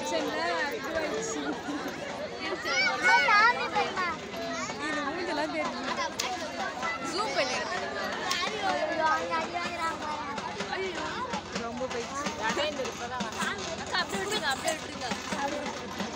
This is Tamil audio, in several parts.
வச்சேன்ல இதுவாயிடுச்சு இது மூஞ்செல்லாம் தெரியும் ஜூம் பண்ணி ரொம்ப போயிடுச்சு அப்படியே விட்டுருங்க அப்படியே விட்டுருங்க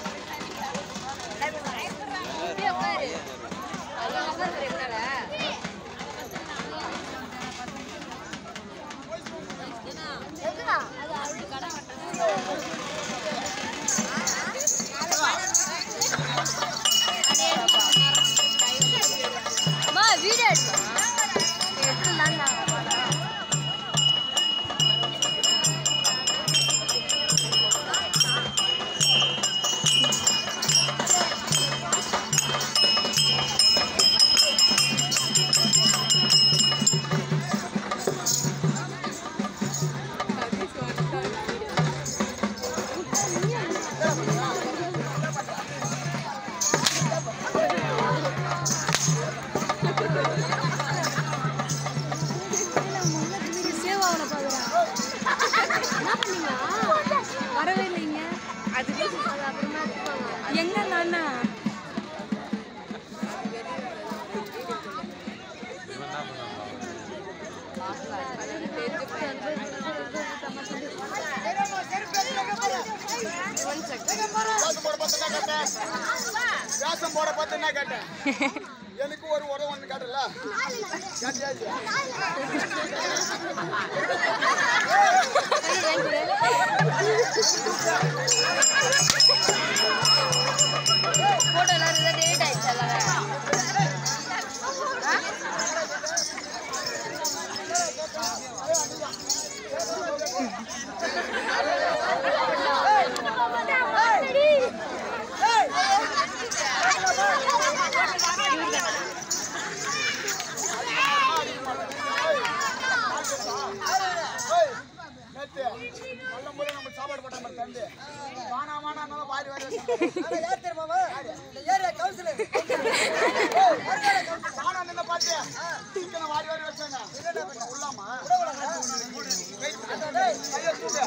அம்மா வீடியோ எடுக்கலாம் சேவ் ஆகல பாக்குறேன் என்ன பண்ணீங்க வரவே இல்லைங்க அது எங்க நானா வேஷம் போட பார்த்து என்ன கேட்டேன் எனக்கு ஒரு உறவு ஒன்று கேட்டல கேட்டியாச்சு போட்டோ எல்லாம் டேட் ஆயிடுச்சு எல்லாரும் ஏய், நேத்து நல்ல முறையில் நம்ம சாப்பாடு போட்ட மாதிரி தந்து வானா வானா வாரி வாரி வச்சாங்க. வானா நின்ன பார்த்து சிக்கனை வாரி வாரி வச்சாங்க உள்ளாமா வெயிட் பண்ணு. கையை தூக்கு.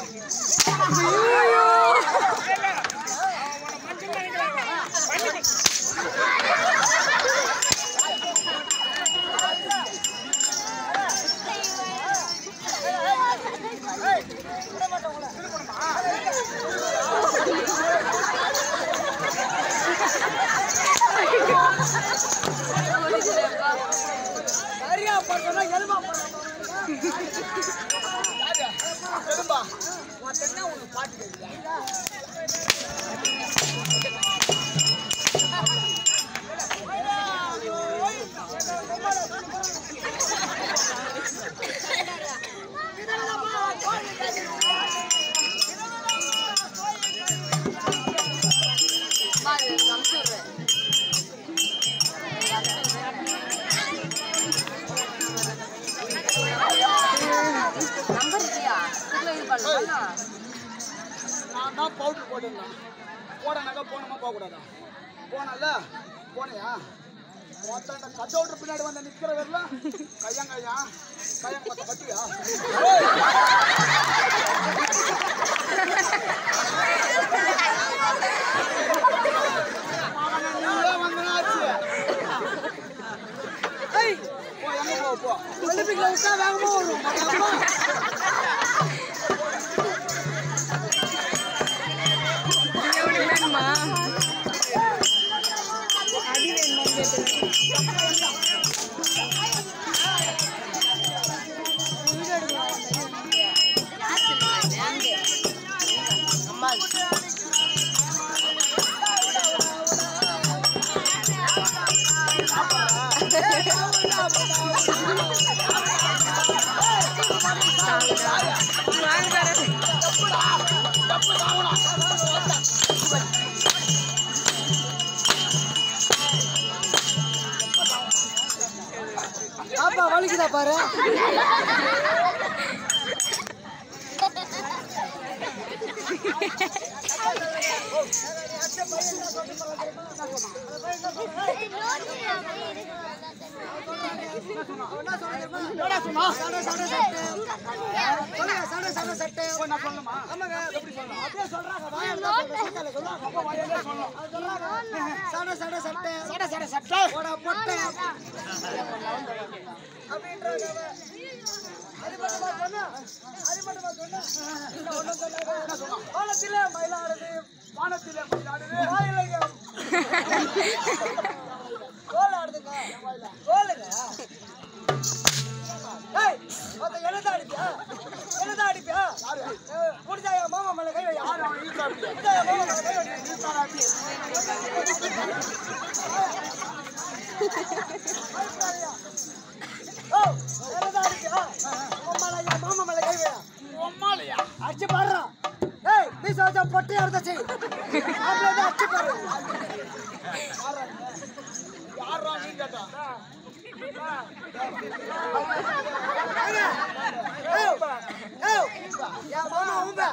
யாரு? எலும்பா? உன் தென்னை உனக்கு பாட்டு கேக்குதா? நம்பர் இல்லையா இதுல இது பண்ணலாம் நான் தான் பவுடர் போட்டிருந்தேன் போடனாக்கா போனோமா போகக்கூடாதா போனல போனியா மொத்தம் இந்த கட்டவுட்ரு பின்னாடி வந்து நிக்கிற வரல கையா கையா கையா பத்த பத்தியா வந்தனாச்சு போ எங்க போ போ ஒலிம்பிக்ல விட்டா வேகமா வரும் மறக்காம. எவ்வளவு வேணுமா அடி வேணுமா கேட்டு பாப்பா வலிக்குதா பாரு என்னடா சொன்னா? ஓ, நான் சொல்லணுமா? எப்படி சொல்லணும்? அப்படியே சொல்றாங்க. வாயால தான் சொல்றேன். சட்டையில சொல்றாங்க. அப்ப வாயாலே சொல்லணும். சடை, சடை, சட்டை. சடை, சடை, சட்டை. அப்படின்றாங்க அவன். அது மட்டுமா சொன்னா? அது மட்டுமா சொன்னா? இன்னும் ஒண்ணும் சொல்லாத. என்ன சொன்னா? வானத்திலே மயிலாடுது. வானத்திலே மயிலாடுது. வாயிலையும். கோல் ஆடுதுங்க. கோலுங்க. ஏய், ஒருத்தன் என்னதான் அடிப்பியா? என்னதான் அடிப்பியா? ஏய், முடிஞ்சா என் மாமா மேல கை வை. முடிஞ்சா என் மாமா மேல கை வை. ஓ, என்னதான் அடிப்பியா? உன் மேல என் மாமா மேல கை வையா. அடிச்சு பாடுறா. ஏய், மீச வச்சா பொட்டையா இருந்தா செய். அப்படியே தான் அடிச்சு பாரு. ஏய், ஏய், என் மாமா உம்ப.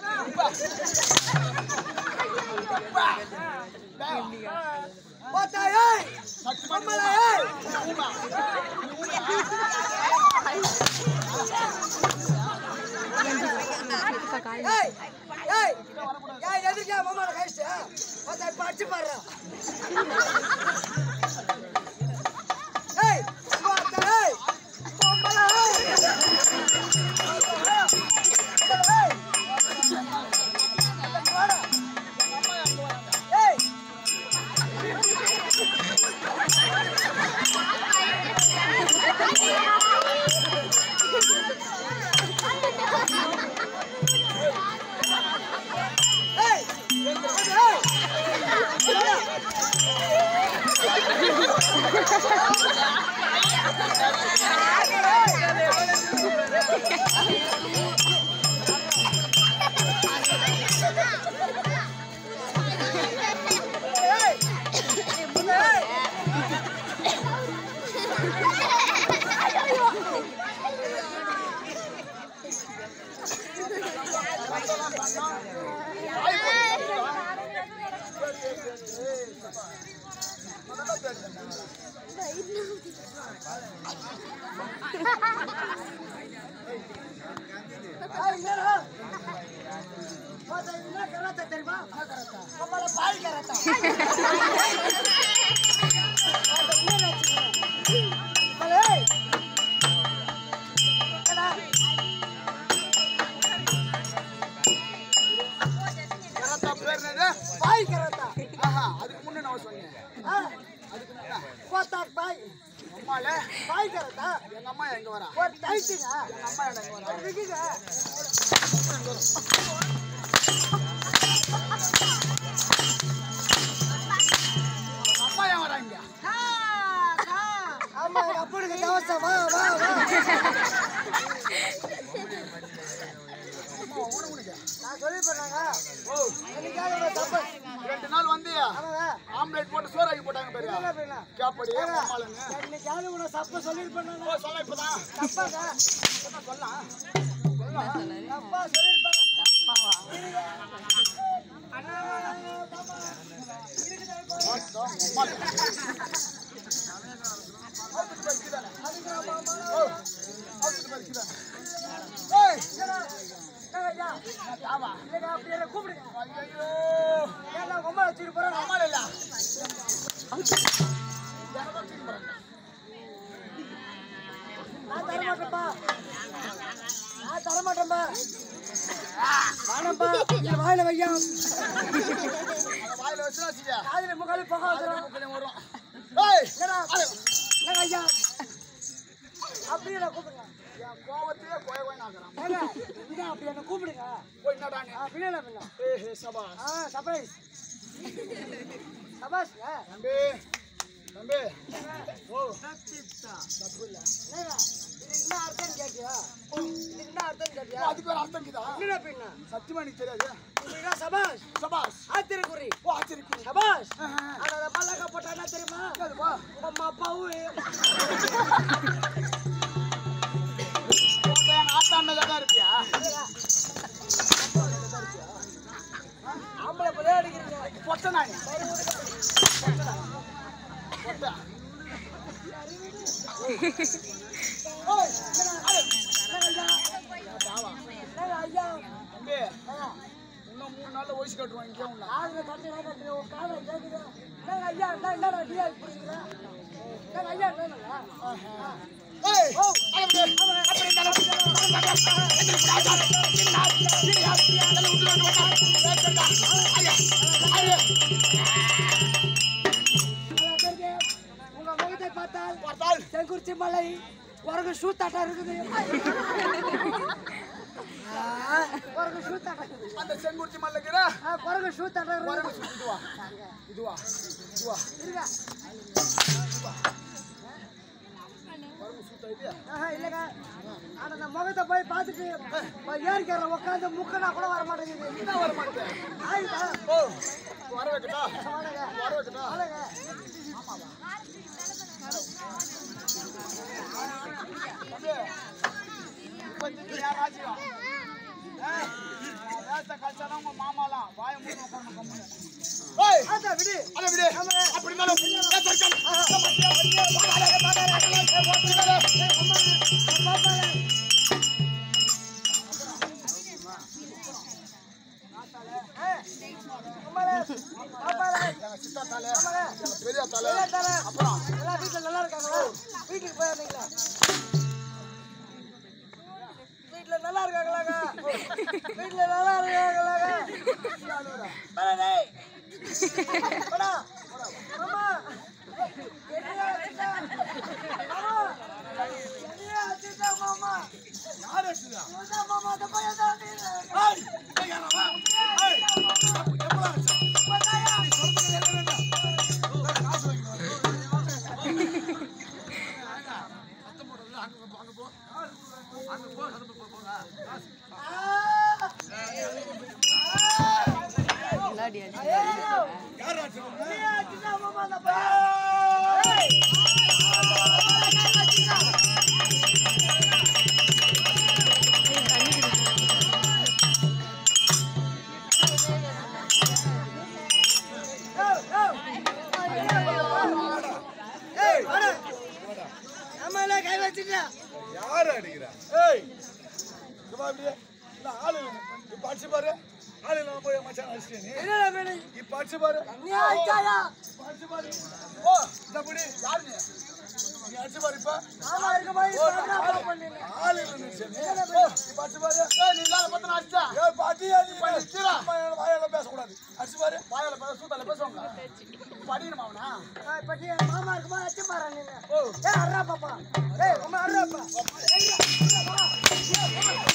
போத்தா, ஏய், உம்மல, ஏய். ஏய், ஏய், ஏய், எதுக்கு என் மாமாவை கழிச்சிட்டு? போத்தா, இப்ப அடிச்சு பாருடா. ஏய், போத்தா, ஏய், உம்மல, ஏய். ஏய். ஏய். ஏய். ஏய். ஏய். ஏய். ஏய், என்னடா? போத்தா, இது என்ன கராத்தே தெரியுமா? நம்மள பால் கராத்தா. நம்மள, ஏய். என்னடா? கராத்தா பேர் என்னது? பாய் கராத்தா. ஆஹா, அதுக்கு முன்ன நான் சொன்னேன். ஆ, போத்தா, பாய். அம்மால, பாய் கராத்தா. எங்க அம்மா எங்க வரா? ஒரு டைட்டுங்க. எங்க அம்மா எங்க வரா? இருக்குங்க. அம்மா ஏன் வராங்க? ஆமா, எங்க அப்பனுக்கு தவசை. வா, வா, வா. நான் சொல்லிருப்பேன் நாங்க. ஓ, என்னைக்காவது ஒரு தப்பு. ரெண்டு நாள் வந்தியா? ஆமாங்க. ஆம்லெட் போட்டு சோறு ஆக்கி போட்டாங்க பாரு. என்ன பண்ணலாம்? கேப்படி, அம்மாளுன்னு. என்னைக்காவது உன்னை தப்பு சொல்லிருப்பேன் நானு. ஓ, சொல்ல இப்பதான். தப்பாங்க. என்ன சொல்லலாம்? தப்பா சொல்லிருப்பேன். வாஸ்தவம், அம்மாளு. அவுத்துட்டு போய் கீழே. ஓ, அவுத்துட்டு போய் கீழே. ஏய், என்னடா? என்னங்க ஐயா? தாவா. இல்லைங்க, அப்படி என்னை கூப்பிடுங்க. ஐயையோ. ஏன்னா உங்க அம்மா வச்சுட்டு போறாங்க. அம்மாள் இல்ல. ஜனதா தூக்கி போறாங்க. நான் தரமாட்டேன்ப்பா. நான் தரமாட்டேன்பா. வேணாம்ப்பா. இது வாயில வையா. அதை வாயில வச்சுனா வச்சுக்க. காதுல முகாலி புகை வந்துரும். கொஞ்சம் வரும். ஏய், என்னடா? அது, என்னங்க ஐயா? அப்படியே நான் கூப்பிடுங்க. என் கோவத்தையே கோய கோய நாக்குறான். ஏங்க, இங்க அப்படி என்ன கூப்பிடுங்க. போய் என்னடா நீ? ஆ, பின்னால பின்ன. ஏய், ஏய், சபாஷ். ஆ, சர்ப்ரைஸ். சபாஷ். ஆ, தம்பி, தம்பி. ஓ, என்னங்க, இதுக்கு என்ன அர்த்தம் கேட்டியா? இதுக்கு என்ன அர்த்தம் கேட்டியா? அதுக்கு ஒரு அர்த்தம் இருக்குதா? என்னடா பின்ன? சத்தியமா எனக்கு தெரியாது. இதுக்கு சபாஷ். சபாஷ். ஆத்திரக்குறி. ஓ, ஆச்சரியம். சபாஷ். ஆஹா. ஆனா, அந்த பல்லக்கா போட்டா என்ன தெரியுமா? அதுவா? உங்க அம்மா அப்பாவும் உன்கிட்ட எங்க ஆத்தா மேல தான் இருப்பியா? பொட்ட நாய் பொட்ட ஓய் ஐயா தம்பி இன்னும் மூணு நாள்ல வயசு கட்டுவோம் இங்கே உள்ள காதுல கட்டு நான் கட்டு உன் காதை கேக்குது என்னங்க ஐயா என்ன என்னடா டியா பிடிச்சிக்கிறேன் என்னங்க ஐயா என்னங்க ஏய் அப்படி அப்படி உங்க முகத்தை பார்த்தால் பார்த்தால் செங்குறிச்சி மலை உனக்கு ஷூத்தாட்டா இருக்குது ஆ, உனக்கு ஷூத்தாட்டா இருக்குது அந்த செங்குறிச்சி மல்லுக்கிற ஆ, உனக்கு ஷூத்தாட்டா வரணும் இருக்குது இதுவா இதுவா இதுவா இருங்க வரணும் சுத்தா இது ஆஹா, இல்லைங்க ஆனா அந்த முகத்தை போய் பார்த்துட்டு ஏறிக்கிற உட்காந்து முக்கனா கூட வர மாட்டேங்குது என்ன வர மாட்டேன் ஆயிட்டா ஓ வர வைக்கட்டா வாடகை வர வைக்கட்டா வாடகை தம்பி இப்போதைக்கு யாராச்சும் ஏய், நான் வேஷத்தை கழிச்சாதான் உங்க மாமாலாம் வாயை மூடி உட்கார்ந்து கம்முனு. ஏய், ஆத்தா விடு அதை விடு. அப்படி இருந்தாலும் ஏன் தடுக்காம? எங்க சித்தா தலை, எங்க பெரிய தலை, அப்புறம் எல்லாம் வீட்டுல நல்லா இருக்காங்களா வீட்டுக்கு போயிருந்தீங்களா வீட்டுல நல்லா இருக்காங்களாங்க வீட்டுல நல்லா இருக்காங்களாங்க பரதே போடா மாமா என்னையா வச்சுட்டா? மாமா என்னையா வச்சுட்டா, மாமா யார் அடிச்சதா? இவன்தான் மாமா அந்த பையன் தான் நீ. ஏய், இங்க யாரா? ஏய், எப்படா அடிச்சா? பார்த்தாயா? நீ சொல்றது என்ன வேண்டாம்? வேற காசு வாங்கிட்டு வா. சத்தம் போடுறது, அங்க போ, அங்க போ. அங்க போ, சத்தம் போ, போங்க. காசு. விளையாடி அடி யார் அடிச்சது? என்னையா வச்சுட்டா, மாமா அந்த பையன் ஏய், வாடா. ஆமால, கை வச்சுட்டா. யார் அடிக்கிறா? ஏய், இங்க வா இப்படியே. இந்த ஆளு இல்ல. இப்ப அடிச்சு பாரு. ஆளு இல்லாம போய் மச்சான் அடிச்சிட்டியா நீ? என்னடா வேணும்? இப்ப அடிச்சு பாரு. நீ அடிச்சாயா? இப்ப அடிச்சு பாரு. ஓ, இந்த புடி. யார் நீ? நீ அடிச்சு பாரு இப்ப. ஆமா, இருக்க மாதிரி பாருடா, பாரு பண்ணிடு. ஆளு இல்ல நினைச்சே நீ. ஓ, இப்ப அடிச்சு பாரு. ஏய், நீ இல்லாத பத்தின அடிச்சா. ஏய், பாட்டியா நீ? அம்மா, என் வாயால பேசக்கூடாது. அடிச்சு பாரு. வாயால பேச, சூத்தால பேசுவாங்க. இப்ப அடிக்கணுமா அவனா? ஏய், பட்டி, மாமா இருக்குமா அடிச்சு பாரு நீனு. ஓ. ஏய், அட்ரா பாப்பா. ஏய், உம்மை அட்ராப்பா. ஏய், அட்ரா, வா.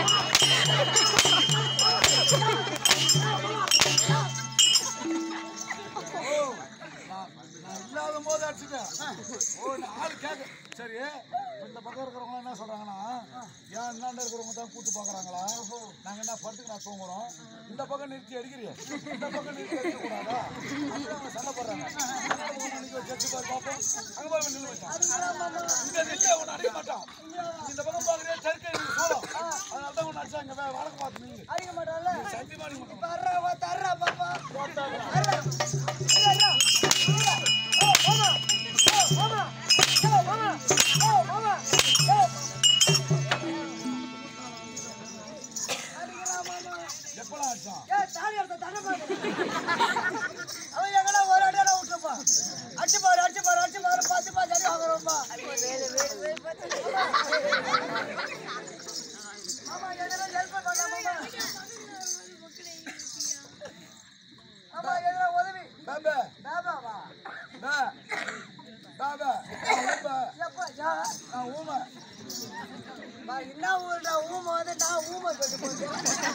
நான் இல்லாத போது அடிச்சுட்டேன். ஓ, இந்த ஆளு கேக்க. சரி இந்த பக்கம் இருக்கிறவங்க என்ன சொல்றாங்கன்னா ஏன் இந்தாண்ட இருக்கிறவங்க தான் கூத்து பாக்குறாங்களா நாங்க என்ன படுத்துக்கு நான் தூங்குறோம் இந்த பக்கம் நிறுத்தி அடிக்கிறிய இந்த பக்கம் நிறுத்தி அடிக்க கூடாதா அப்படி அவங்க சண்டை போடுறாங்க அதனால ஒரு மணிக்கு ஒரு ஜட்ஜு பாரு பார்ப்போம் அங்க போய் நின்று வச்சான் இந்த நில்ல உன்னை அடிக்க மாட்டான் இந்த பக்கம் பாக்குறியா தெற்கு சோளம் அதனால தான் உன்னை அடிச்சா இங்க வே- வடக்கு பார்த்து நில்லு அடிக்க மாட்டான்ல? சத்தியமா அடிக்க மாட்டான் இப்ப அட்ரா, ஒருத்த அட்ரா பாப்பா. போட்டாங்க. அட்ரா. ஏய், அட்ரா. அட்ரா. ஓ, மாமா. ஓ, மாமா. ஓ, மாமா. ஓ, மாமா. ஓ. அடிக்கிறான் மாமா. எப்பலாம் அடிச்சான் ஏய், தாலி எடுத்த தடை பாரு. அவன் எங்கடா ஒரு அடியாடா விட்டுருப்பா. அடிச்சு பாரு, அடிச்சு பாரு, அடிச்சு பாரு, பார்த்து பார்த்து அடி வாங்குறோம்ப்பா. மாமா, எதனா help பண்ணுங்க, மாமா. மாமா, எதனா உதவி. பேபே பாபாவா? பே பேபே பேபே எப்பா, யா? நான் ஊமை மா, என்ன ஊருடா, ஊமை வந்து நான் ஊமை சொல்லி போட்டேன்.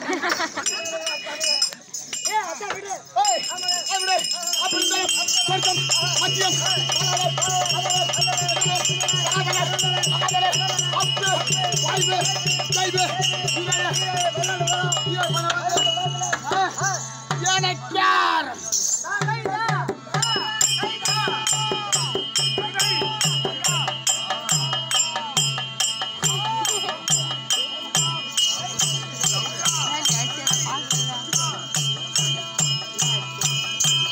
ஏய், அதான் விடு. ஏய் அப்படி அப்படி இருந்தாலும் சொர்க்கம் மத்தியம் அத்து வாய்வு கைவு எனக்கு யார் ஆ, ரைட்டா. ஆ, ரைட்டா. விளையாடி அடி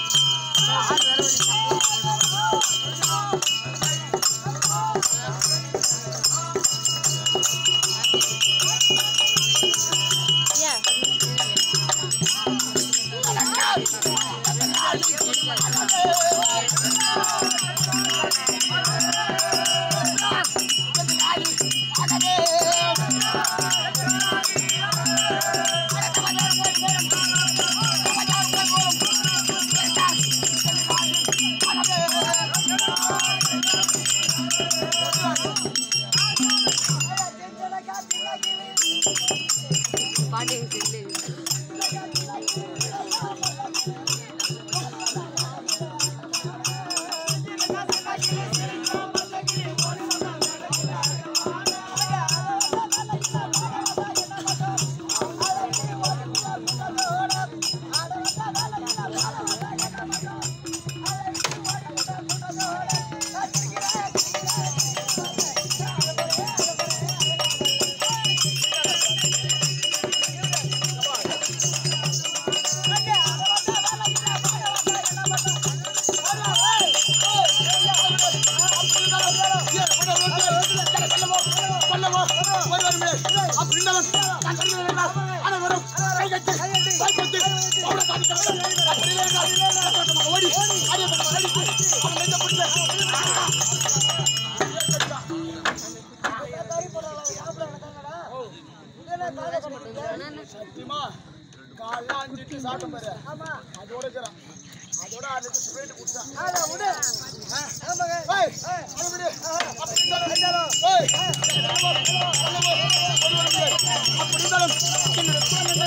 பயப்பட்டு அவனை தாக்கிட்டாங்க. அப்படி இல்லை என்றால், ரத்தமாக ஓடி, அடியை பக்கம் அடித்து, அவன் நெஞ்சை பிடித்து, கறி போடுறாங்க சாப்பிட நடக்காங்கடா இதெல்லாம் காலை கட்டிட்டீங்க சத்தியமா, காலைல அஞ்சு இட்லி சாப்பிட்டேன் பாரு. ஆமா அதோட இருக்கிறான். அதோட அரை லிட்டர் Sprite குடிச்சேன். ஆனா விடு ஆமாங்க ஏய், அதை விடு. அப்படி இருந்தாலும், ஏய், அப்படி இருந்தாலும், என்னோட குழந்தை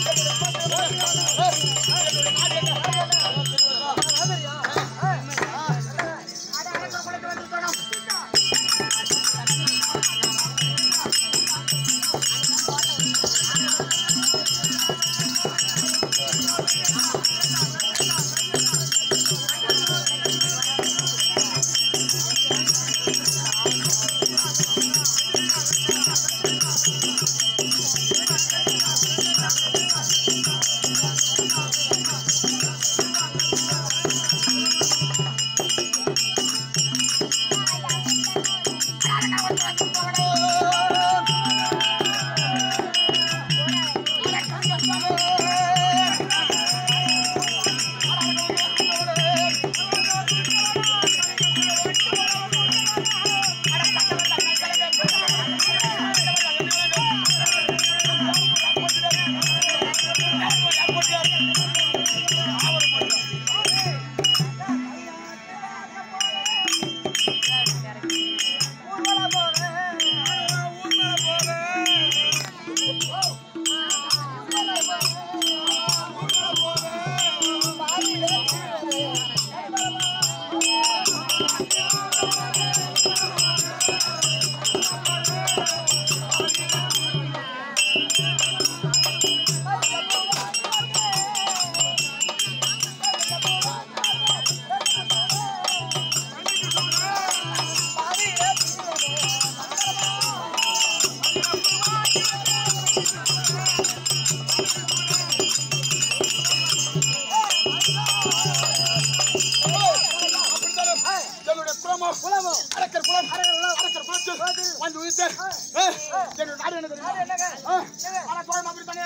என்னுடைய குலமோ குலமோ அரக்கர் குலம் அரக்கர் குலத்தில் வந்து உயிர்த்த என்னுடைய நாடு என்ன தெரியுமா என்னங்க ஆ, ஆனா கோலம் அப்படி தனியா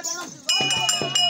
தோணும்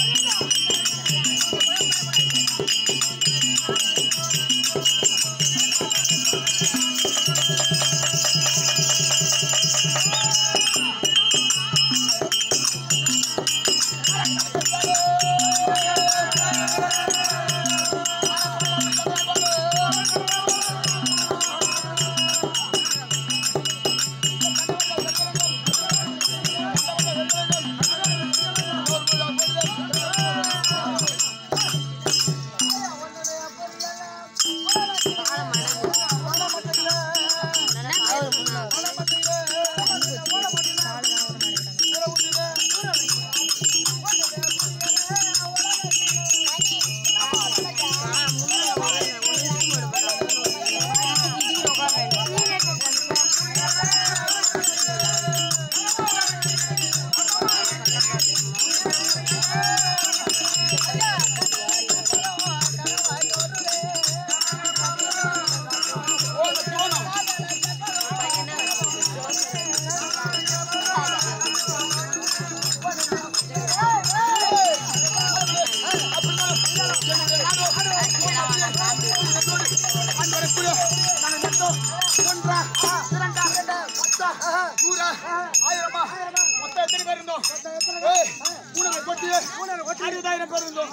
அன்பரக்குள்ள நாங்கள் மொத்தம் ஒன்றா இரண்டா பத்தா நூறா ஆயிரமா மொத்தம் எத்தனை பேர் இருந்தோம் ஏய், மூணரை கொட்டி அறுபதாயிரம் பேர் இருந்தோம்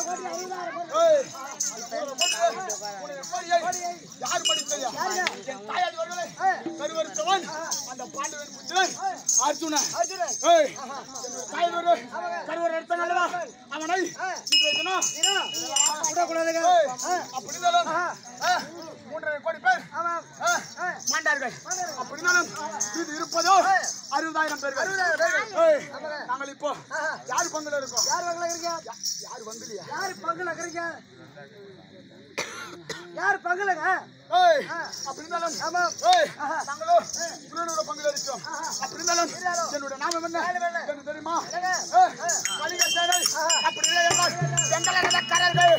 ஏய், மூணரை கொட்டி, மூணரை கோடியை யார் படித்ததையா? என் தாயார் அவர்களே, கருவறுத்தவன் அந்த பாண்டவன் புத்திரன் அர்ஜுனன் ஏய், என்னுடைய தாயார் அவர்கள் கருவறை எடுத்தான் அல்லவா? அவனை இன்றைய தினம் ஏய், அப்படி இருந்தாலும், ஆ, மூன்றரை கோடி பேர் ஆ, மாண்டார்கள் அப்படி இருந்தாலும் இது இருப்பதோ அறுபதாயிரம் பேர்கள் ஏய், நாங்கள் இப்போ யார் பங்குல இருக்கோம் யார் பங்குல இருக்கீங்க யா- யார் பங்குலையா யார் பங்குல இருக்கீங்க யார் பங்குலங்க ஏய், அப்படி இருந்தாலும் ஏய், நாங்களோ உன்னோட பங்குல இருக்கோம் அப்படி இருந்தாலும் என்னோட நாமம் என்ன எனக்கு தெரியுமா ஏய், கலிங்க சேனல் அப்படி இல்லை என்றால் எங்களை கரர்கள்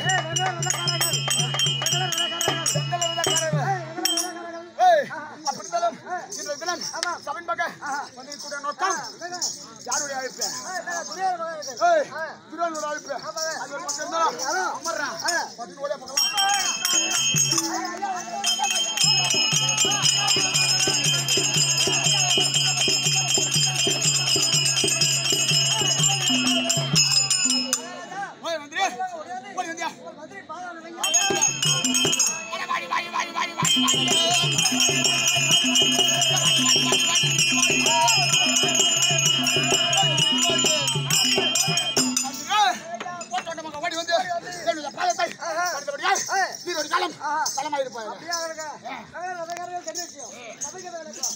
ஏய், அப்படி இருந்தாலும் இன்றைய தினம் சபையின் பக்கம் வந்து கூட நோக்கம் யாருடைய அழைப்பு ஏய், திருவாரூர் அழைப்பு அது ஒரு பக்கம் இருந்தா அமர்றேன் பத்து ஓடியா பக்கம் ஓய் வந்திரு ஓடி வந்தியா மதுரை பாதாள வைங்க போட்டோட்டமாக ஓடி வந்து என்னுடைய பாதத்தை அடுத்தபடியா நீரோடி காலம் களமாயிருப்பாரு அப்படியே அவருக்கு நகர நகர தெரிஞ்ச விஷயம் சபைக்கு விளக்கம்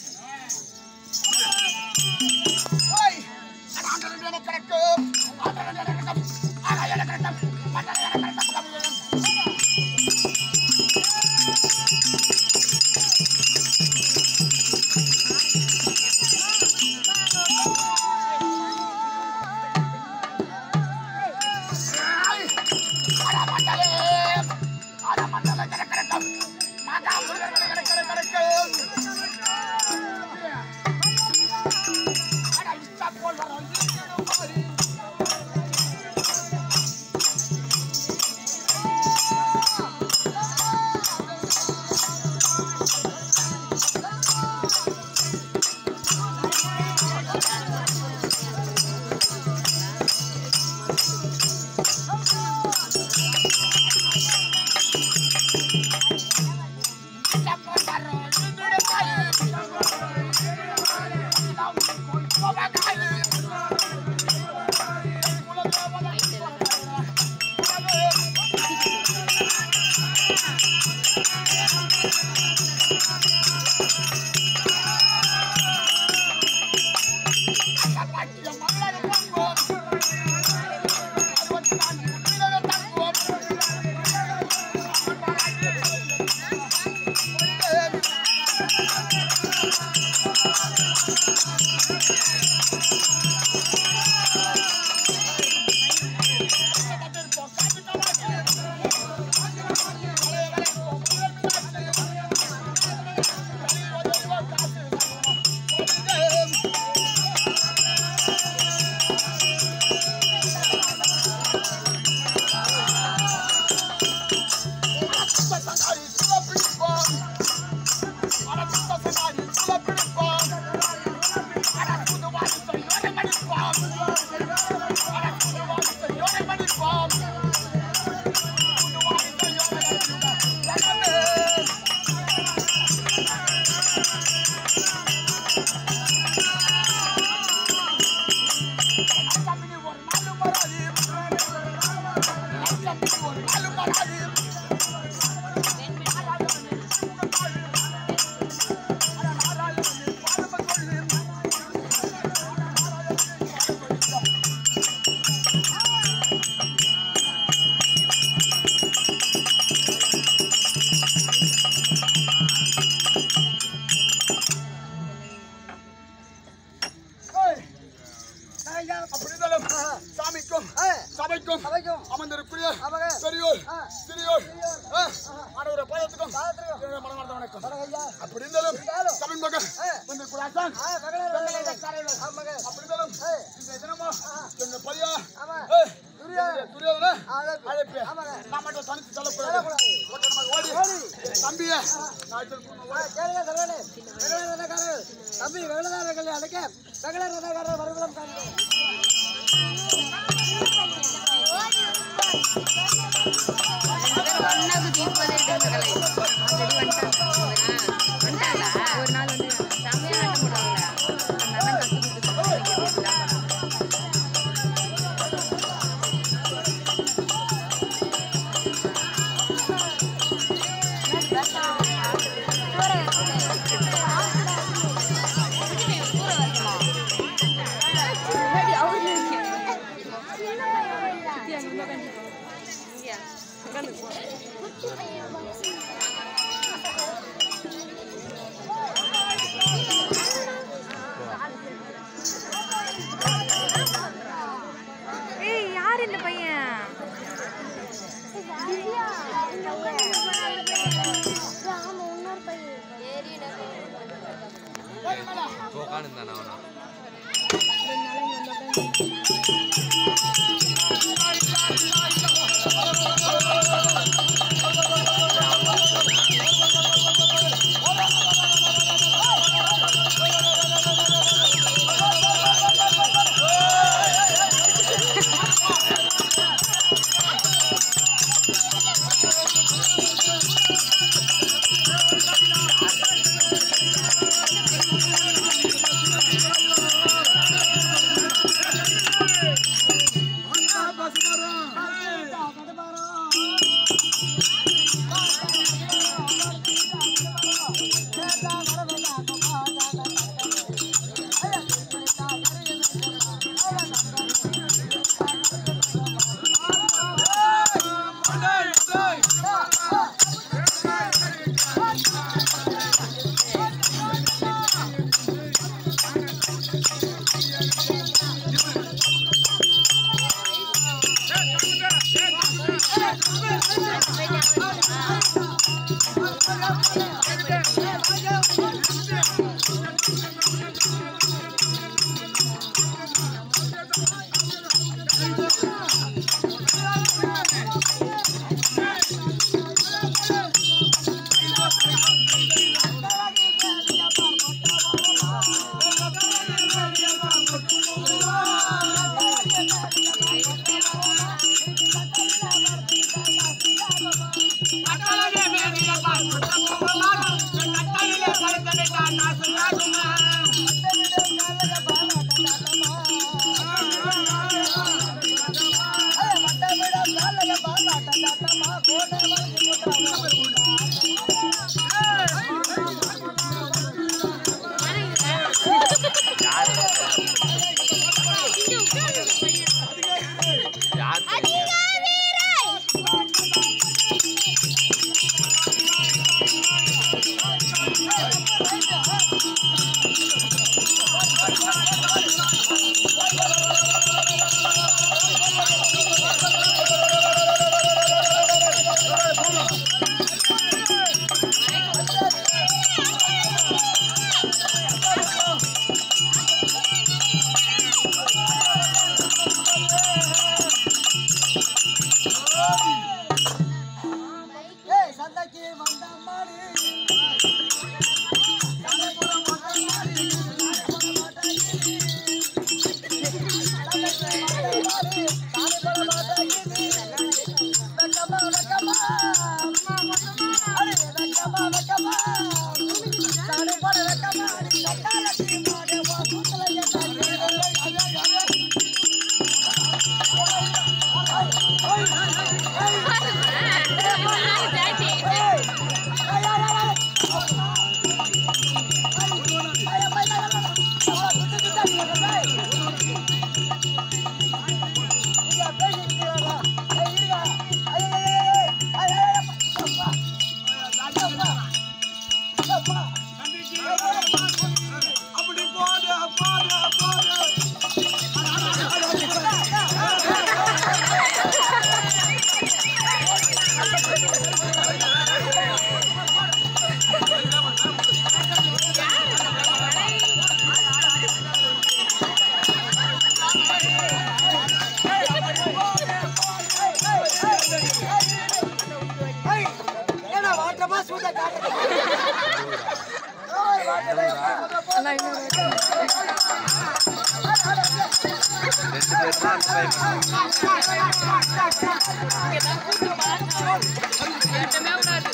ஓய் ஆண்டவன் எனக்கு கிடைக்கும் ஆண்டவன் எனக்கு கிடைக்கும் ஆகாய எனக்கு கிடைக்கும் மன்னன் எனக்கு கிடைக்கும் அப்படி இருந்தாலும் சாமிக்கும் சபைக்கும் சபைக்கும் அமர்ந்திருக்கிற ஆமாங்க. பெரியோர் ஆ. சிறியோர் சிறியோர். ஆ, ஆண்டவரே பாதத்துக்கும் பாதத்துக்கும். என்னுடைய மனமார்ந்த வணக்கம் ஐயா அப்படி இருந்தாலும் இருந்தாலும். சபையின் மகன் ஆ. வந்து குலாசான் ஆ மகளே ஆமாங்க அப்படி இருந்தாலும் ஆ. இந்த தினமும் எங்க பையா ஆமா ஏ, துரியோதனன். துரியோதன அழைப்பு. அழைப்பு ஆமாங்க. நான் மட்டும் தனித்து செல்லக்கூடாது செல்லக்கூடாது. ஓட்ட நம்ம ஓடி ஓடி. என் தம்பிய நான் சொல்லணும் ஆ, கேளுங்க சரவணே வெங்கல ரதக்காரர் தம்பி வெங்கலதாரர்களை அழைக்க வெங்கல ரதக்காரர் வருவலம் காண்கிறோம் ஒன்னா குத்தி இப்போதே எடுத்துக்கலை ஆல்ரெடி வந்துட்டாங்க வந்துட்டாங்களா ஒரு நாள் வந்து செம்மையா ஆட்டம் போடுவாங்க அந்த அண்ணன் கத்து கொடுத்து ஏய் யார் இந்த பையன் உட்காந்துருந்தானே அவனா ரெண்டு நாளைக்கு வந்தா ஏய் சந்தைக்கு வந்த மாடி அப்படி போடு போடு போடு ஏன்னா வாட்டமா சூட்ட காட்டு ஏட்டமே விடாது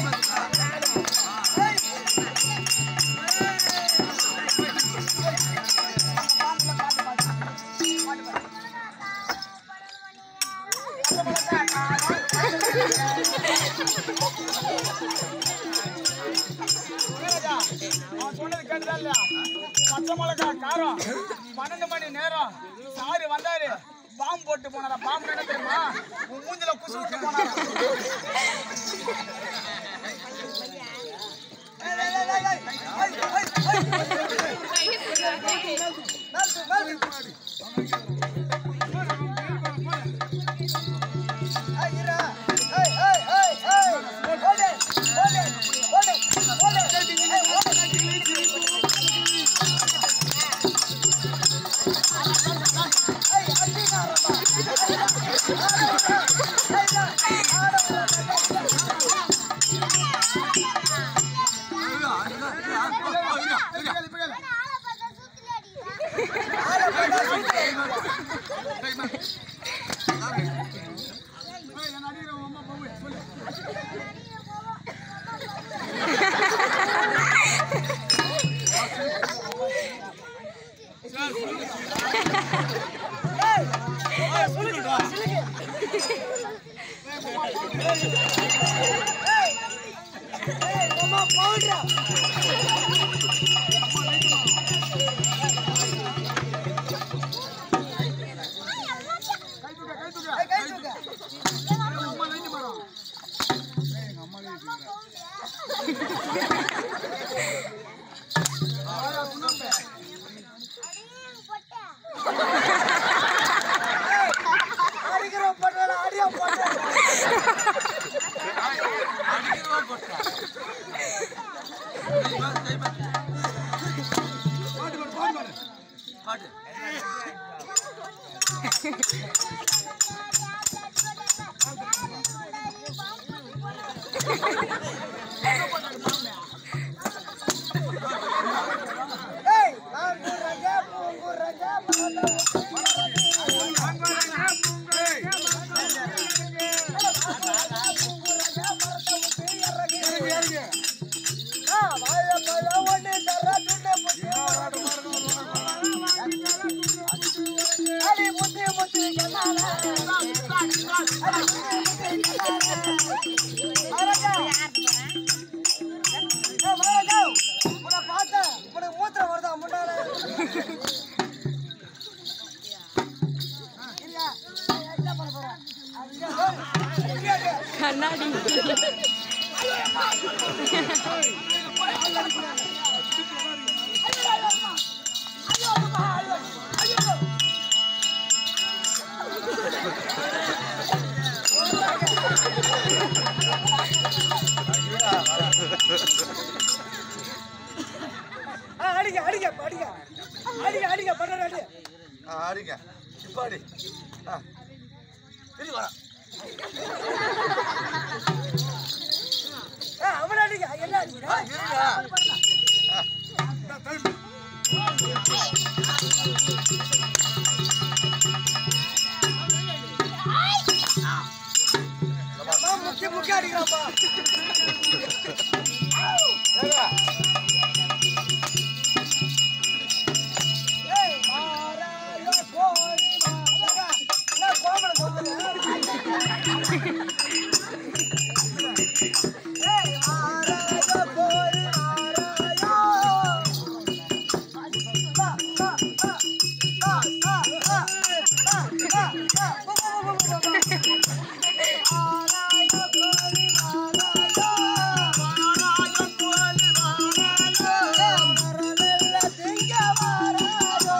புரியுதா? அவன் சொன்னது கேட்டுதா இல்லையா? பச்சை மிளகா காரம் பன்னெண்டு மணி நேரம் சாரு வந்தாரு பாம்பு போட்டு போனாரா பாம்பு என்ன தெரியுமா உன் மூஞ்சில குசு விட்டு போனாரா ஏய் அம்மா பவுடரா கை தூக்க கை தூக்க ஏய், கை தூக்கு அம்மா லைன் மரம் எங்க அம்மா ஆயா சுண்ணாம்பு அடிக்கிற பட்டல அடியா பட்டல பாட்டு பாடு பாட்டு பாடு ஏய் ஆங்குறங்க பூங்குறங்க ஆ வாய பழ ஒண்ணு தர துண்ண புத்தி அடி முத்தி முத்தி கண்ணால அடி முத்தி முத்தி கண்ணால மரகா ஏ மரகா உன்னை பார்த்தேன் உனக்கு மூத்திரம் வருதா முன்னால இல்லையா ஏய், என்ன பண்ண போற அப்படியே ஏய், இல்லையா, இல்லையா? கண்ணாடி ஆ, அடிங்க அடிங்க அடிங்க அடிங்க அடிங்க பண்ண அடி ஆடிங்க இப்ப ஆடி ஆ திரும்பி வரா ஆ, அவன அடிங்க என்ன அடிங்க ஆ இருங்க அம்மா, முக்கிய முக்கிய அடிக்கிறாப்பா ஏங்க ஏய் மாறாயோ கோரி மாறா என்ன கோமணம் சொல்லுங்க ஏய் மாறாயோ கோரி மாறாயோ பா பா பா பா பா பா பா பா பா பா பா பா மாறாயோ கோரி மாறாயோ மாறாயோ கோரி மாறாயோ மரமெல்ல திங்க மாறாயோ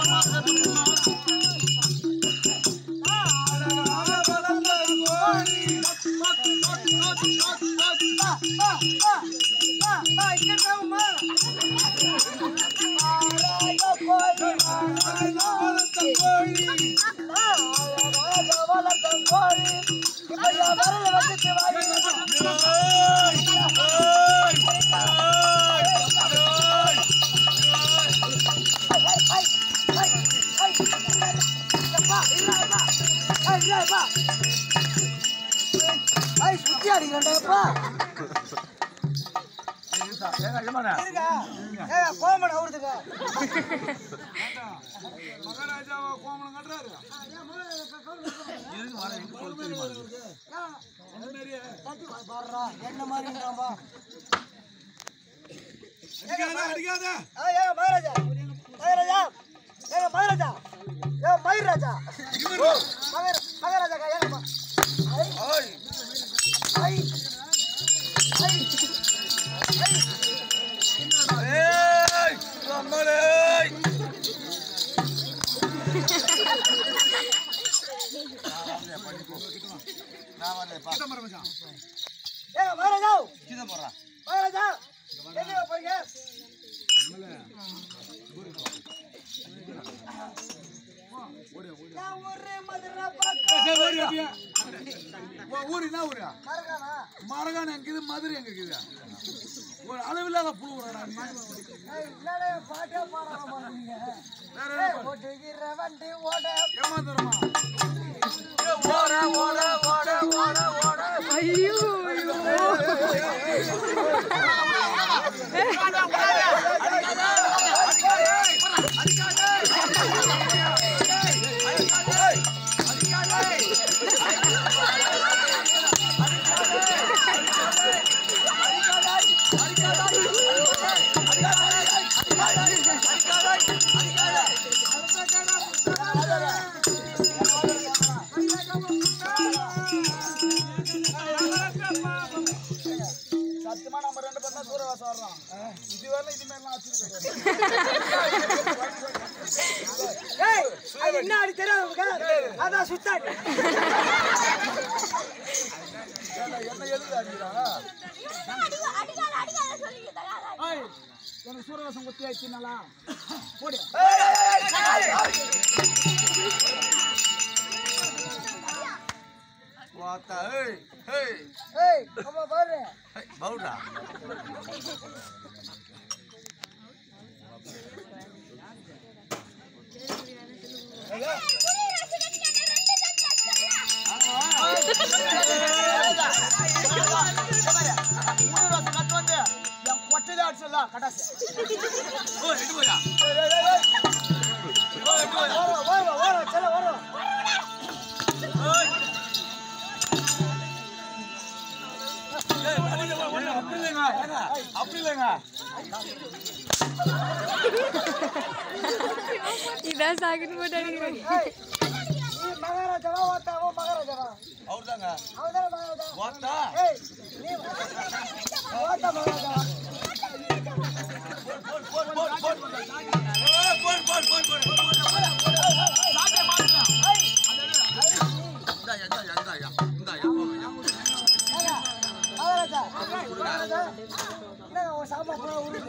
சுத்தி அடிக்கிறேன்டாப்பா ஏங்க ஏமாண்ணா இருக்கா ஏ கோமன் அவருதுங்க மகாராஜாவை கோமணம் கட்டுறாரு இருக்கு வரேன் எங்க சொல்லு தெரியுமா அந்த மாதிரியே பாடுறா என்ன மாதிரி இருக்காம்பா அடிக்காத அடிக்காத ஆ, ஏங்க மகாராஜா மகாராஜா ஏங்க மகாராஜா ஏ மயிராஜா மகர் மகாராஜா ஏங்கம்மா ஓய் ஐ ஐ ஐ ஏய் அம்மாடே நான் வரலப்பா சிதம்பரம் மச்சான். ஏங்க மகாராஜா கீழே போடுறா மகாராஜா எங்க போறீங்க நான் ஒரு மதுரை பக்கம் சரி, ஓடி அப்படியே. உன் ஊரு என்ன ஊரு மரகானா மரகான் எங்க இருக்குது மதுரை எங்க இருக்குது ஒரு அளவில்லாத புழு விடுறா நீ ஏய், என்னடா பாட்டே பாடாம பாடுறீங்க வேற என்ன ஏய், ஓட்டுகிற வண்டி ஓட ஏமாந்துருமா ஓட ஓட ஓட ஓட ஓட ஐயோ அடிக்காதே காலத்துல இது மாதிரிலாம் வச்சிருக்காரு. ஏய், அது என்ன அடி தெரியாது உனக்கு? அதான் சுத்தாடி. ஏன்டா, என்ன எதுக்கு அடிக்கிறாங்க? ஏய், எனக்கு சூரவாசம் குத்தி ஆயிடுச்சுனாலா போடு வாத்தா ஏய் ஏய் ஏய், அம்மா பாரு. ஏய், பவுடா சூரவாசம் கட்டு வந்து என் கொட்டையில அடிச்சல கட்டாசி ஓ எட்டு போயா ஓ எட்டு போயா வரும், வரும், வரும், செல்ல வரும். அப்படி இல்லைங்க ஏங்க, அப்படி இல்லைங்க இதான் சாக்குன்னு போட்டு அடிக்கிறாங்க ஏய், நீ மகாராஜாவா ஓத்தா அவன் மகாராஜாவா அவர் தாங்க அவன்தானே மகாராஜா வாத்தா ஏய் நீ ஓத்தா மகாராஜாவா போட் போட் போட் போட் ஏய், போட் போட் போட் போட் இந்தா இந்தா இந்தா இந்தா இந்தா மகாராஜா மகாராஜா என்னங்க உன் சாம்பார் பூரா உருது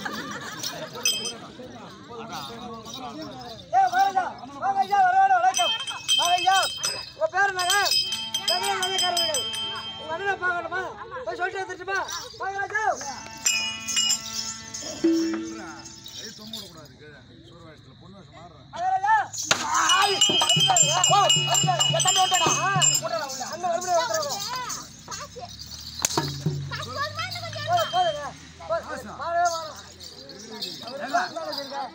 ஏய் மகாராஜா வாங்க ஐயா வரவாட வணக்கம் வாங்க ஐயா உங்க பேர் என்னங்க தனியா நல்லக்காரர்கள் உங்க அண்ணனை பார்க்கணுமா போய் சொல்லிட்டு வந்துட்டுமா மகாராஜா மகாராஜா ஓ தம்பி வந்துடா அண்ணன் மறுபடியும் வந்துடுறோம் போதும், போதுங்க. போதும். வாரவே வாரம். அவரு பாத்துதான் வச்சிருக்கேன்.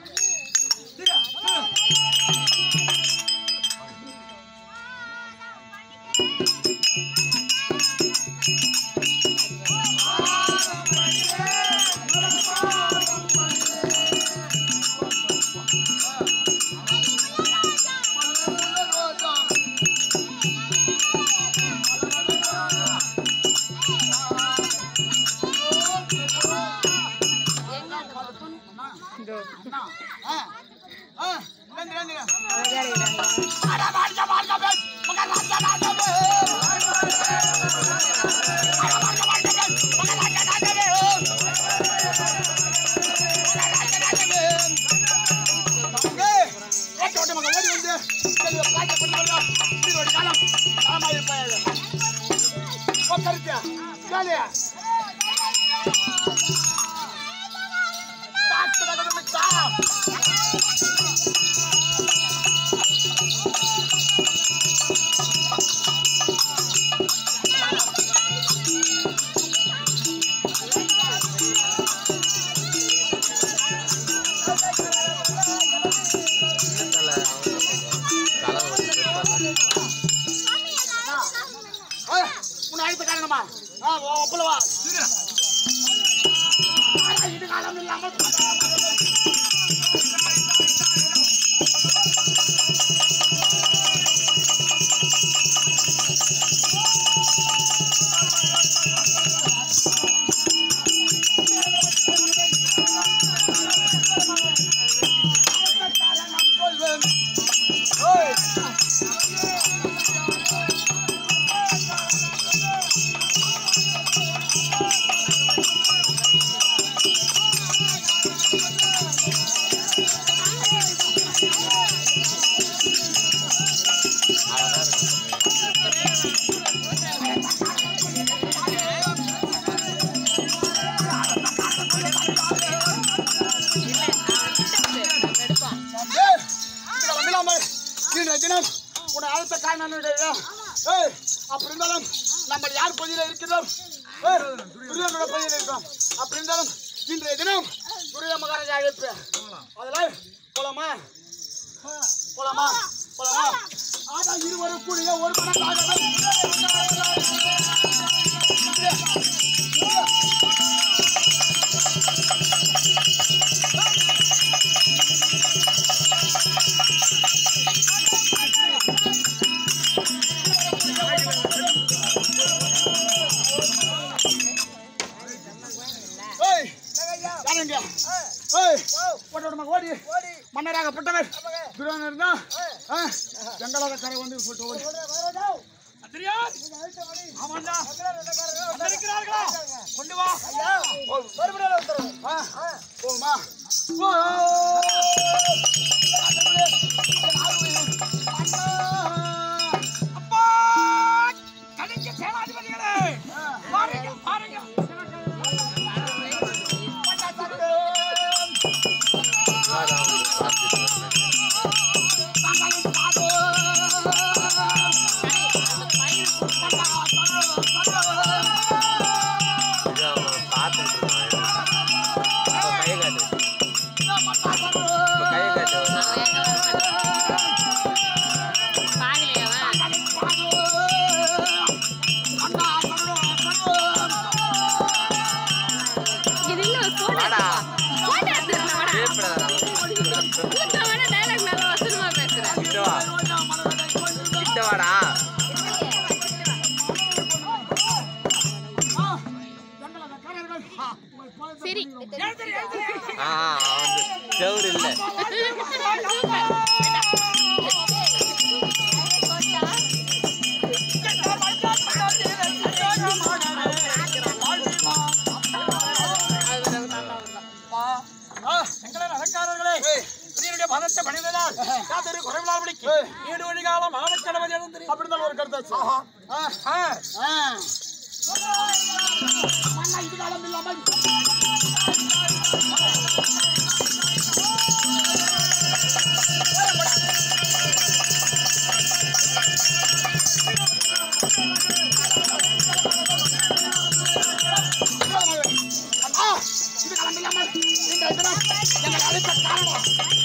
உன்னை அழைத்த காரணமா ஆ ஒப்பலவா ஏய், இதுல வந்துடாம இன்றைய தினம் உன்னை அழைத்த காரணம் என்னுடைய ஏய் அப்படி இருந்தாலும் நம்ம யார் பகுதியில் இருக்கிறோம் ஏய், துரியோதனோட பகுதியில் இருக்கிறோம் அப்படி இருந்தாலும் இன்றைய தினம் துரிய மகாராஜா அழைப்பு அதெல்லாம் போலாமா போலாமா போலாமா ஆனா இருவரும் கூடிய ஒரு மனதாக ஏய் யாருங்க வேகமாக ஓடி ஓடி மன்னராகப்பட்டவர் துரோணர் தான் ஆ, வெங்கலோக கரை வந்து போட்டு ஓடி மகாராஜா அத்திரியார் நீங்க அழைத்த மணி ஆமாண்டா மக்கள் வெள்ளக்காரர்கள் வந்திருக்கிறார்களா கொண்டு வா ஐயா மறுபடியும் உத்தரவு ஆ, போமா ஓ அப்பா கடைக்கு சேனாதிபதிகளே பாருங்க பாருங்க சரி எழுந்திரு எழுந்திரு செவரு இல்ல எங்களை நடக்காரர்களே இதனுடைய பதத்தை பணிந்ததால் யாதொரு குறைவிலாபடிக்கு ஏழு வழி காலம் மாவட்டளவில் எழுந்திரு அப்படிதான் ஒரு கருத்தாச்சு ஆ, ஆ. மன்னா இது காலம் இல்லாமல் அண்ணா, இது காலம் இல்லாமல் இன்றைய தினம் எங்களை அழைத்த காரணம்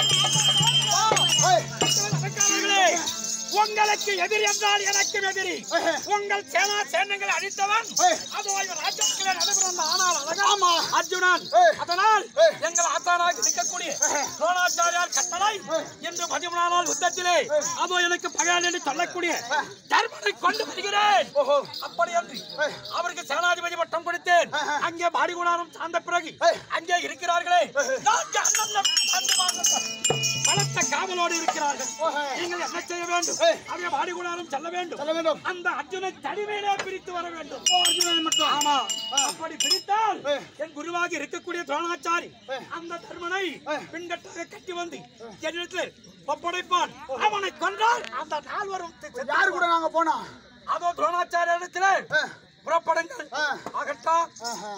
ஏய், நடக்காரர்களே உங்களுக்கு எதிரி என்றால் எனக்கும் எதிரி உங்கள் சேனா சேனங்களை அழித்தவன் ஏய். அதோ இவர் ராஜாக்களே நடைபெறும் ஆனால் அழகா ஆமா. அர்ஜுனன் ஏய். அதனால் ஏய். எங்கள் ஆத்தானாக இருக்கக்கூடிய துரோணாச்சாரியார் கட்டளை இன்று பதிமூணாம் நாள் யுத்தத்திலே அதோ எனக்கு பகையாளி என்று சொல்லக்கூடிய தர்மனை கொண்டு வருகிறேன் ஓஹோ அப்படி என்று ஏய். அவருக்கு சேனாதிபதி பட்டம் கொடுத்தேன் அங்கே பாடிகுணாரம் சார்ந்த பிறகு ஏய். அங்கே இருக்கிறார்களே நான்கு அண்ணன் தம்பி வாங்கட்டும். பலத்த காவலோடு இருக்கிறார்கள் ஓஹோ. நீங்கள் என்ன செய்ய வேண்டும் ஏய். அதே பாடிகுணாரம் செல்ல வேண்டும் செல்ல வேண்டும். அந்த அர்ஜுனை தனிமையிலே பிரித்து வர வேண்டும் அர்ஜுனனை மட்டும். ஆமா அப்படி பிரித்தால் ஏய். என் குருவாக இருக்கக்கூடிய துரோணாச்சாரி ஏய். அந்த தர்மனை ஏய். பின்கட்டாக கட்டி வந்து என்னிடத்தில் ஒப்படைப்பான் அவனை கொன்றால் அந்த நாள் வரும் யாரு கூட நாங்க போனோம் அதோ துரோணாச்சாரிய இடத்துல ஏய். புறப்படுங்கள் ஆ. ஆகட்டா ஆஹா.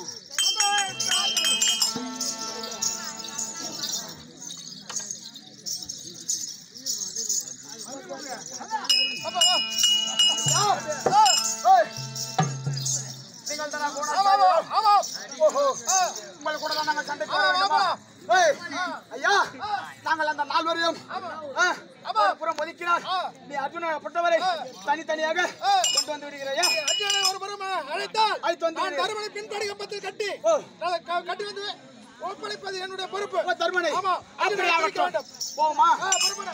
ஏய். நீங்கள் தானா போனா? ஓஹோ. உங்கள் கூட தான் நாங்கள் சண்டைக்கு வர வேண்டுமா? ஏய், ஐயா நாங்கள் அந்த நால்வரையும் ஆ, ஒரு புறம் ஒதுக்கினால் நீ அர்ஜுன பொறுத்தவரை தனித்தனியாக கொண்டு வந்து விடுகிறாயா அர்ஜுனனை ஒரு புறம் அழைத்தால் அழைத்து வந்து நான் விடு. தருமனை பின்படி கம்பத்தில் கட்டி ஓ. நான் க- கட்டி வந்து ஒப்படைப்பது என்னுடைய பொறுப்பு ஓ, தருமனை ஆமா அப்படி அர்ஜுனனை ஆகட்டும். வேண்டும் போமா ஆ, பொறுப்புடா.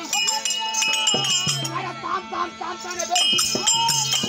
தான் தான் தான் தானே பேர்.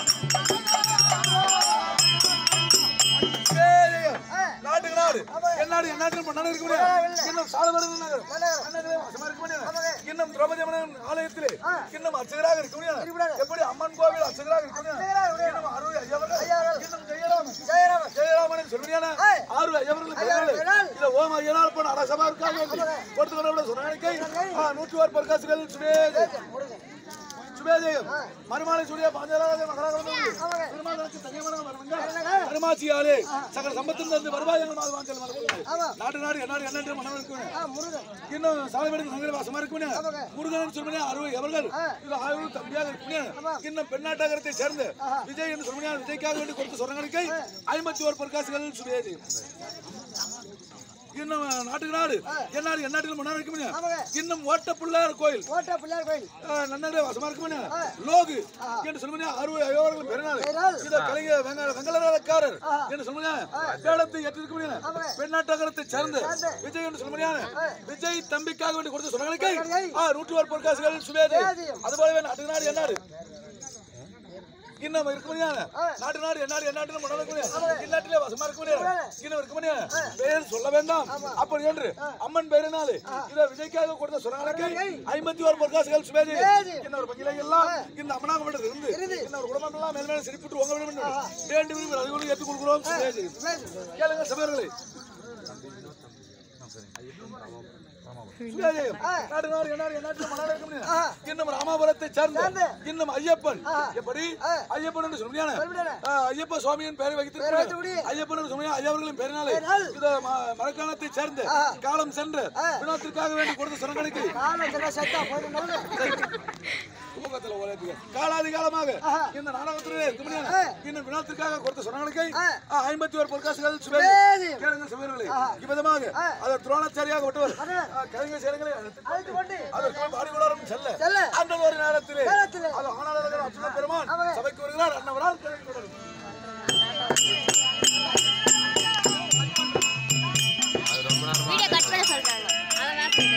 நாட்டுக்கு நாடு என்ன என்னாடு என்னாட்டிலும் பண்ணாலும் இருக்க முடியாது இன்னும் சாலவரது நகரம் மன்னர்களே வாசமா இருக்க முடியாது இன்னும் திரௌபதி அம்மன் ஆலயத்திலே இன்னும் அர்ச்சகராக இருக்க முடியாது எப்படி அம்மன் கோவில் அர்ச்சகராக இருக்க முடியாது இன்னும் அறுபது ஐயவர்கள் இன்னும் ஜெயராமன் ஜெயராமன் சொல்லுறியான ஆறு ஐயவர்கள் பிறந்தார்கள். இத ஓம் ஐயனார் போன அரசமா இருக்காங்க கொடுத்து கொள்ள சொன்ன நூற்றி ஒரு பர்காசுகள் சுவேது சுபேதேயம் மறுமாலை சூரிய பாஞ்சராக மகராக திருமாவளவனுக்கு தனியமான மருமகன் கருமாட்சியாலே சகல சம்பத்திலிருந்து இருந்து வருவாய் எங்கள் மாது வாஞ்சல் மரபுகள் நாடு நாடு என்னாடு எண்ணற்ற மனம் இருக்கும் இன்னும் சாலைவெடுக்கு சங்கர வாசமா இருக்கும் முருகன் சொல்லுமே அறுபது எவர்கள் இது ஆயுள் தம்பியாக இருக்கும் இன்னும் பெண்ணாட்டகரத்தை சேர்ந்து விஜய் என்று சொல்லுமே விஜய்க்காக வேண்டி கொடுத்த சொரங்களுக்கு ஐம்பத்தி ஒரு பொற்காசுகள் சுபேதேயம் இன்னும் நாட்டுக்கு நாடு என்னாடு எந்நாட்டிலும் மன்னர் இருக்க முடியும் இன்னும் ஓட்ட பிள்ளையார் கோயில் கோட்டை பிள்ளையார் கோயில் நன்னடை வாசமா இருக்குமே லோகு என்று சொல்லுங்க அறுபது ஐயோர்கள் பெருநாள் இத கலைஞர் வெங்க வெங்கலக்காரர் என்று சொல்லுங்க வேடத்தை ஏற்றிருக்க முடியும் பெண்ணாட்டகரத்தை சேர்ந்து விஜய் என்று சொல்ல முடியாது விஜய் தம்பிக்காக வேண்டி கொடுத்த சொன்னங்களுக்கு நூற்றி ஒரு பொற்காசுகள் சுவேது அது போலவே நாட்டுக்கு நாடு என்னாடு இன்னும் இருக்க முடியாது நாட்டு நாடு என்னாடு என்னாட்டு மன்னர் முடியாது இந்நாட்டிலே வசமா இருக்க முடியாது இன்னும் இருக்க முடியாது பெயர் சொல்ல வேண்டாம் அப்படி என்று அம்மன் பெயரினாலே இதை விஜய்க்காக கொடுத்த சொன்னாங்க ஐம்பத்தி ஒரு பொற்காசுகள் சுவேதி இன்னொரு பங்கிலை எல்லாம் இந்த அம்மனாக இருந்து இன்னொரு குடும்பம் எல்லாம் மேல் மேலே சிரிப்பிட்டு உங்க வேண்டும் வேண்டி விரும்பி அதை கொண்டு ஏற்றுக் கொடுக்கிறோம் சுவேதி கேளுங்க சபையர்களே சுவேதியம். நாடு நாடு என்னாடு என்னாட்டு மன்னர் இருக்க முடியாது இன்னும் ராமாபுரத்தை சேர்ந்த இன்னும் ஐயப்பன் எப்படி ஐயப்பன் என்று சொல்லியான ஐயப்ப சுவாமியின் பெயரை வைத்து ஐயப்பன் என்று சொன்னியா ஐயவர்களின் பெயரினாலே இந்த ம- மரக்காணத்தை சேர்ந்த காலம் சென்று வினோத்திற்காக வேண்டி கொடுத்த சொன்னங்களுக்கு நானும் சில செத்தா போயிட்டு நடுங்க. தூக்கத்துல உழைப்புங்க. காலாதி காலமாக இந்த நாடகத்திலே இருக்க முடியாது இன்னும் வினோத்திற்காக கொடுத்த சொன்னங்களுக்கு ஐம்பத்தி ஒரு பொற்காசுகள் சுவேதி சுவேதி. கேளுங்க சிவர்களே இவ்விதமாக அதை துரோணாச்சாரியாக விட்டவர் கலைஞர் சேரங்களை அழைத்து கொண்டு அதற்கு பாடிவிடாரும் செல்ல செல்ல. அந்த ஒரு நேரத்திலே நேரத்திலே. அது ஆனாளர்கள் அர்ச்சுன பெருமான் சபைக்கு வருகிறார் அன்னவரால்